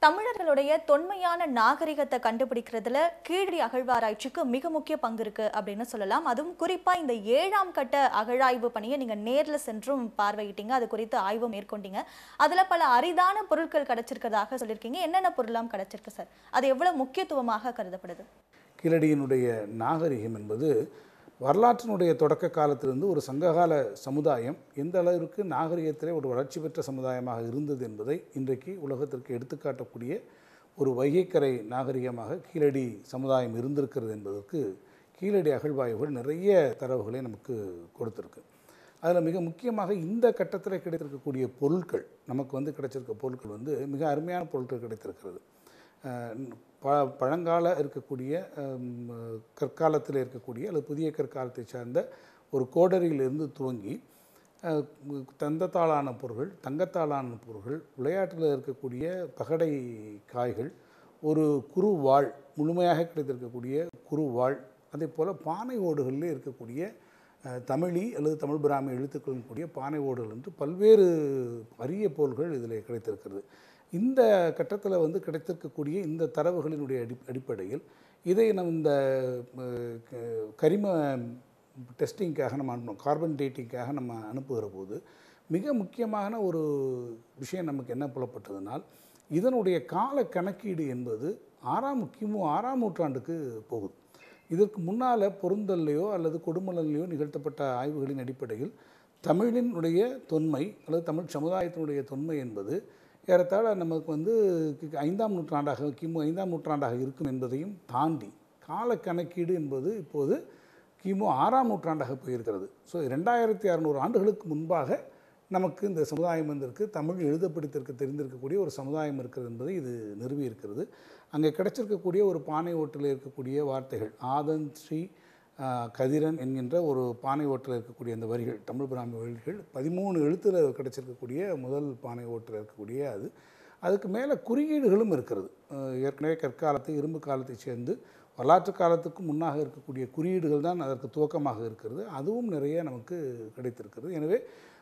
தமிழர்களுடைய தொன்மையான நாகரிகத்தை கண்டுபிடிக்கிறதுல கீழடி அகழ்வாராய்ச்சிக்கு மிக முக்கிய பங்கு இருக்கு அப்படின்னு சொல்லலாம் அதுவும் குறிப்பா இந்த ஏழாம் கட்ட அகழாய்வு பணியை நீங்க நேர்ல சென்றும் பார்வையிட்டீங்க அது குறித்து ஆய்வு மேற்கொண்டீங்க அதுல பல அரிதான பொருட்கள் கிடைச்சிருக்கிறதாக சொல்லியிருக்கீங்க என்னென்ன பொருளாம் கிடைச்சிருக்கு சார் அது எவ்வளவு முக்கியத்துவமாக கருதப்படுது கீழடியினுடைய நாகரிகம் என்பது வரலாற்றினுடைய தொடக்க காலத்திலிருந்து ஒரு சங்ககால சமுதாயம் எந்த அளவிற்கு நாகரிகத்திலே ஒரு வளர்ச்சி பெற்ற சமுதாயமாக இருந்தது என்பதை இன்றைக்கு உலகத்திற்கு எடுத்துக்காட்டக்கூடிய ஒரு வைகைக்கரை நாகரிகமாக கீழடி சமுதாயம் இருந்திருக்கிறது என்பதற்கு கீழடி அகழ்வாய்வுகள் நிறைய தரவுகளை நமக்கு கொடுத்துருக்கு அதில் மிக முக்கியமாக இந்த கட்டத்தில் கிடைத்திருக்கக்கூடிய பொருட்கள் நமக்கு வந்து கிடைச்சிருக்க பொருட்கள் வந்து மிக அருமையான பொருட்கள் கிடைத்திருக்கிறது அஹ் ப பழங்கால இருக்கக்கூடிய ஹம், கற்காலத்தில் இருக்கக்கூடிய அல்லது புதிய கற்காலத்தை சார்ந்த ஒரு கோடரியிலிருந்து துவங்கி அஹ், தந்தத்தாலான பொருள்கள் தங்கத்தாலான பொருள்கள் விளையாட்டில் இருக்கக்கூடிய பகடை காய்கள் ஒரு குறுவாள் முழுமையாக கிடைத்திருக்கக்கூடிய குறுவாள் அதே போல் பானை ஓடுகளில் இருக்கக்கூடிய அஹ், தமிழி அல்லது தமிழ் பிராமி எழுத்துக்களின் கூடிய பானை ஓடுகள் என்று பல்வேறு அரிய பொருள்கள் இதில் கிடைத்திருக்கிறது இந்த கட்டத்தில் வந்து கிடைத்திருக்கக்கூடிய இந்த தரவுகளினுடைய அடி அடிப்படையில் இதை நம்ம இந்த அஹ், க- கரிம டெஸ்டிங்காக நம்ம அனுப்பணும் கார்பன் டேட்டிங்காக நம்ம அனுப்புகிற போது மிக முக்கியமான ஒரு விஷயம் நமக்கு என்ன புலப்பட்டதுனால் இதனுடைய கால கணக்கீடு என்பது ஆறாம் கிமு ஆறாம் நூற்றாண்டுக்கு போகுது இதற்கு முன்னால் பொருந்தல்லையோ அல்லது கொடுமலல்லையோ நிகழ்த்தப்பட்ட ஆய்வுகளின் அடிப்படையில் தமிழினுடைய தொன்மை அல்லது தமிழ் சமுதாயத்தினுடைய தொன்மை என்பது ஏறத்தாழ நமக்கு வந்து கி- ஐந்தாம் நூற்றாண்டாக கிமு ஐந்தாம் நூற்றாண்டாக இருக்கும் என்பதையும் தாண்டி கால கணக்கீடு என்பது இப்போது கிமு ஆறாம் நூற்றாண்டாக போயிருக்கிறது ஸோ ரெண்டாயிரத்தி அறநூறு ஆண்டுகளுக்கு முன்பாக நமக்கு இந்த சமுதாயம் வந்திருக்கு தமிழ் எழுதப்படுத்திருக்க தெரிந்திருக்கக்கூடிய ஒரு சமுதாயம் இருக்கிறது என்பதை இது நிறுவி இருக்கிறது அங்கே கிடைச்சிருக்கக்கூடிய ஒரு பானை ஓட்டில் இருக்கக்கூடிய வார்த்தைகள் ஆதன் ஸ்ரீ ஆஹ், கதிரன் என்கின்ற ஒரு பானை ஓட்டில் இருக்கக்கூடிய அந்த வரிகள் தமிழ் பிராமி வரிகள் பதிமூணு எழுத்தில் கிடைச்சிருக்கக்கூடிய முதல் பானை ஓட்டில் இருக்கக்கூடிய அது அதுக்கு மேலே குறியீடுகளும் இருக்கிறது ஆஹ், ஏற்கனவே கற்காலத்தை இரும்பு காலத்தை சேர்ந்து வரலாற்று காலத்துக்கு முன்னாக இருக்கக்கூடிய குறியீடுகள் தான் அதற்கு துவக்கமாக இருக்கிறது அதுவும் நிறைய நமக்கு கிடைத்திருக்கிறது எனவே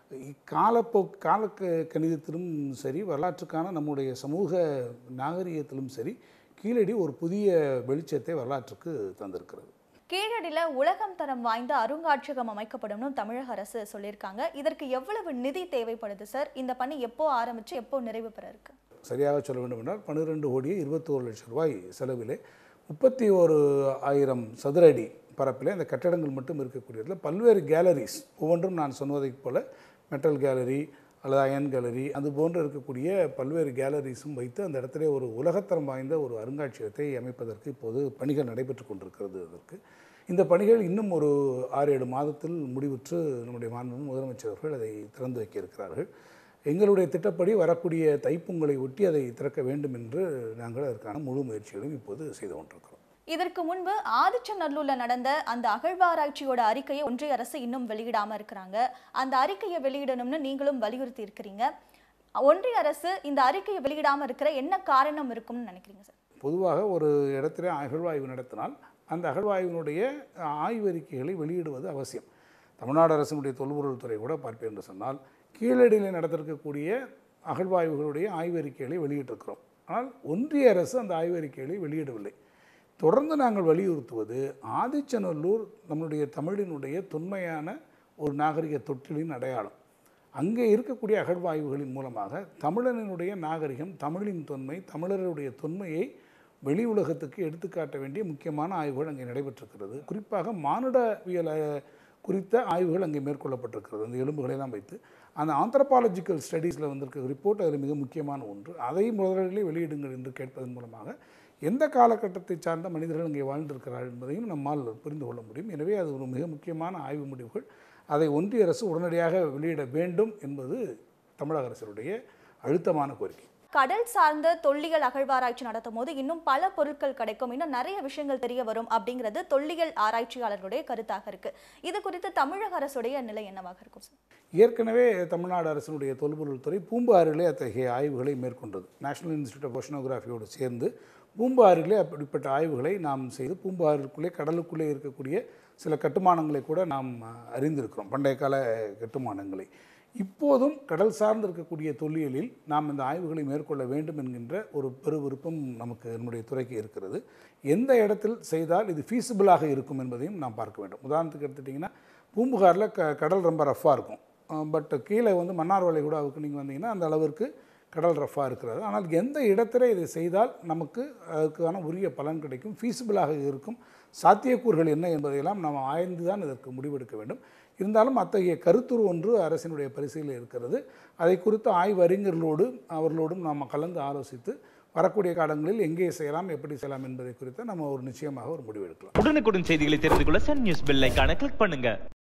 காலப்போ கால க- கணிதத்திலும் சரி வரலாற்றுக்கான நம்முடைய சமூக நாகரிகத்திலும் சரி கீழடி ஒரு புதிய வெளிச்சத்தை வரலாற்றுக்கு தந்திருக்கிறது கீழடியில உலகம் தரம் வாய்ந்த அருங்காட்சியகம் அமைக்கப்படும்னு தமிழக அரசு சொல்லியிருக்காங்க இதற்கு எவ்வளவு நிதி தேவைப்படுது சார் இந்த பணி எப்போ ஆரம்பிச்சு எப்போ நிறைவு பெற இருக்கு சரியாக சொல்ல வேண்டும் என்றால் பன்னிரெண்டு கோடியே இருபத்தோரு லட்சம் ரூபாய் செலவிலே முப்பத்தி ஒரு ஆயிரம் சதுர அடி பரப்பிலே அந்த கட்டடங்கள் மட்டும் இருக்கக்கூடியதில் பல்வேறு கேலரிஸ் ஒவ்வொன்றும் நான் சொன்னதைப் போல மெட்டல் கேலரி அல்லது அயன் கேலரி அது போன்று இருக்கக்கூடிய பல்வேறு கேலரிஸும் வைத்து அந்த இடத்துல ஒரு உலகத்தரம் வாய்ந்த ஒரு அருங்காட்சியகத்தை அமைப்பதற்கு இப்போது பணிகள் நடைபெற்று கொண்டிருக்கிறது அதற்கு இந்த பணிகள் இன்னும் ஒரு ஆறு ஏழு மாதத்தில் முடிவுற்று நம்முடைய மாண்பு முதலமைச்சர் அவர்கள் அதை திறந்து வைக்க இருக்கிறார்கள் எங்களுடைய திட்டப்படி வரக்கூடிய தைப்பொங்கலை ஒட்டி அதை திறக்க வேண்டும் என்று நாங்கள் அதற்கான முழு முயற்சிகளையும் இப்போது செய்து கொண்டிருக்கிறோம் இதற்கு முன்பு ஆதிச்சநல்லூர்ல நடந்த அந்த அகழ்வாராய்ச்சியோட அறிக்கையை ஒன்றிய அரசு இன்னும் வெளியிடாம இருக்கிறாங்க அந்த அறிக்கையை வெளியிடணும்னு நீங்களும் வலியுறுத்தி இருக்கிறீங்க ஒன்றிய அரசு இந்த அறிக்கையை வெளியிடாம இருக்கிற என்ன காரணம் இருக்கும்னு நினைக்கிறீங்க சார் பொதுவாக ஒரு இடத்துல அகழ்வாய்வு நடத்தினால் அந்த அகழ்வாய்வினுடைய ஆய்வறிக்கைகளை வெளியிடுவது அவசியம் தமிழ்நாடு அரசினுடைய தொல்பொருள் துறை கூட பார்ப்பேன் என்று சொன்னால் கீழடியில் நடத்திருக்கக்கூடிய அகழ்வாய்வுகளுடைய ஆய்வறிக்கைகளை வெளியிட்டிருக்கிறோம் ஆனால் ஒன்றிய அரசு அந்த ஆய்வறிக்கைகளை வெளியிடவில்லை தொடர்ந்து நாங்கள் வலியுறுத்துவது ஆதிச்சநல்லூர் நம்முடைய தமிழினுடைய தொன்மையான ஒரு நாகரிக தொட்டிலின் அடையாளம் அங்கே இருக்கக்கூடிய அகழ்வாய்வுகளின் மூலமாக தமிழனினுடைய நாகரிகம் தமிழின் தொன்மை தமிழருடைய தொன்மையை வெளி உலகத்துக்கு எடுத்துக்காட்ட வேண்டிய முக்கியமான ஆய்வுகள் அங்கே நடைபெற்றிருக்கிறது குறிப்பாக மானுடவியல் அஹ், குறித்த ஆய்வுகள் அங்கே மேற்கொள்ளப்பட்டிருக்கிறது அந்த எலும்புகளெல்லாம் வைத்து அந்த ஆந்த்ரபாலஜிக்கல் ஸ்டடீஸில் வந்திருக்க ரிப்போர்ட் அதில் மிக முக்கியமான ஒன்று அதை முதலிலே வெளியிடுங்கள் என்று கேட்பதன் மூலமாக எந்த காலகட்டத்தை சார்ந்த மனிதர்கள் அங்கே வாழ்ந்திருக்கிறார்கள் என்பதையும் நம்மால் புரிந்து கொள்ள முடியும் எனவே அது ஒரு மிக முக்கியமான ஆய்வு முடிவுகள் அதை ஒன்றிய அரசு உடனடியாக வெளியிட வேண்டும் என்பது தமிழக அரசுடைய அழுத்தமான கோரிக்கை கடல் சார்ந்த தொல்லியல் அகழ்வாராய்ச்சி நடத்தும் போது இன்னும் பல பொருட்கள் கிடைக்கும் இன்னும் நிறைய விஷயங்கள் தெரிய வரும் அப்படிங்கிறது தொல்லியல் ஆராய்ச்சியாளர்களுடைய கருத்தாக இருக்கு இது குறித்து தமிழக அரசுடைய நிலை என்னவாக இருக்கும் சார் ஏற்கனவே தமிழ்நாடு அரசினுடைய தொல்பொருள் துறை பூம்பாறிலே அத்தகைய ஆய்வுகளை மேற்கொண்டது நேஷனல் இன்ஸ்டியூட் ஆஃப் ஓஷனோகிராஃபியோடு சேர்ந்து பூம்பாறிலே அப்படிப்பட்ட ஆய்வுகளை நாம் செய்து பூம்பாறுக்குள்ளே கடலுக்குள்ளே இருக்கக்கூடிய சில கட்டுமானங்களை கூட நாம் அஹ், அறிந்திருக்கிறோம் பண்டைய கால கட்டுமானங்களை இப்போதும் கடல் சார்ந்து இருக்கக்கூடிய தொல்லியலில் நாம் இந்த ஆய்வுகளை மேற்கொள்ள வேண்டும் என்கின்ற ஒரு பெரு விருப்பம் நமக்கு நம்முடைய துறைக்கு இருக்கிறது எந்த இடத்தில் செய்தால் இது ஃபீஸிபிளாக இருக்கும் என்பதையும் நாம் பார்க்க வேண்டும் உதாரணத்துக்கு எடுத்துட்டிங்கன்னா பூம்புகாரில் க கடல் ரொம்ப ரஃப்பாக இருக்கும் பட் கீழே வந்து மன்னார் வளைகுடாவுக்கு நீங்கள் வந்தீங்கன்னா அந்த அளவிற்கு கடல் ரஃப்பாக இருக்கிறது ஆனால் எந்த இடத்துல இதை செய்தால் நமக்கு அதுக்கான உரிய பலன் கிடைக்கும் ஃபீஸிபிளாக இருக்கும் சாத்தியக்கூறுகள் என்ன என்பதையெல்லாம் நாம் ஆய்ந்து தான் இதற்கு முடிவெடுக்க வேண்டும் இருந்தாலும் அத்தகைய கருத்துரு ஒன்று அரசினுடைய பரிசீலனை இருக்கிறது அதை குறித்து ஆய்வு அறிஞர்களோடு அவர்களோடும் நாம் கலந்து ஆலோசித்து வரக்கூடிய காலங்களில் எங்கே செய்யலாம் எப்படி செய்யலாம் என்பதை குறித்து நம்ம ஒரு நிச்சயமாக ஒரு முடிவெடுக்கலாம் உடனுக்குடன் செய்திகளை தெரிந்து கொள்ள சன் நியூஸ் பெல் ஐகானை கிளிக் பண்ணுங்க